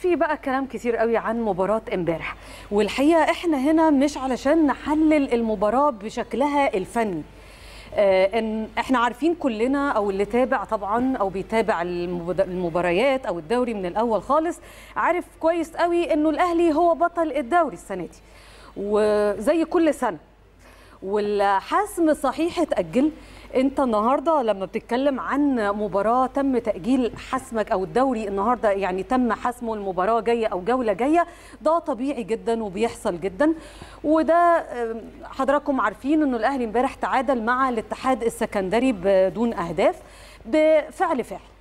في بقى كلام كتير قوي عن مباراة امبارح والحقيقة احنا هنا مش علشان نحلل المباراة بشكلها الفني آه، ان احنا عارفين كلنا او اللي تابع طبعا او بيتابع المبد- المباريات او الدوري من الاول خالص عارف كويس قوي انه الاهلي هو بطل الدوري السنة دي وزي كل سنة والحسم صحيح اتأجل انت النهارده لما بتتكلم عن مباراه تم تاجيل حسمك او الدوري النهارده يعني تم حسمه المباراه جايه او جوله جايه ده طبيعي جدا وبيحصل جدا وده آم، حضراتكم عارفين انه الاهلي امبارح تعادل مع الاتحاد السكندري بدون اهداف بفعل فعل